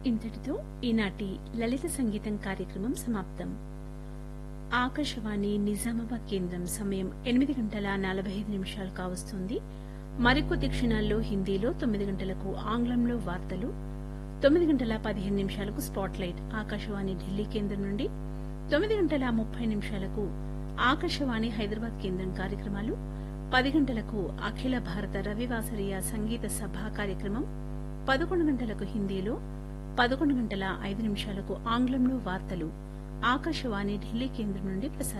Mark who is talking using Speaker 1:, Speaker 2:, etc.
Speaker 1: ఇంతటితో ఈనాటి లలిత సంగీతం కార్యక్రమం సమాప్తం ఆకాశవాణి నిజామాబాద్ కేంద్రం సమయం ఎనిమిది గంటల నలభై ఐదు నిమిషాలు కావస్తుంది మరికొద్ది క్షణాల్లో హిందీలో తొమ్మిది గంటలకు ఆంగ్లంలో వార్తలు తొమ్మిది గంటల పదిహేను నిమిషాలకు స్పాట్ లైట్ ఆకాశవాణి ఢిల్లీ కేంద్రం నుండి తొమ్మిది గంటల ముప్పై నిమిషాలకు ఆకాశవాణి హైదరాబాద్ కేంద్రం కార్యక్రమాలు పది గంటలకు అఖిల భారత రవివాసరీయ సంగీత సభ కార్యక్రమం పదకొండు గంటలకు హిందీలో పదకొండు గంటల ఐదు నిమిషాలకు ఆంగ్లంలో వార్తలు ఆకాశవాణి ఢిల్లీ కేంద్రం నుండి ప్రసారం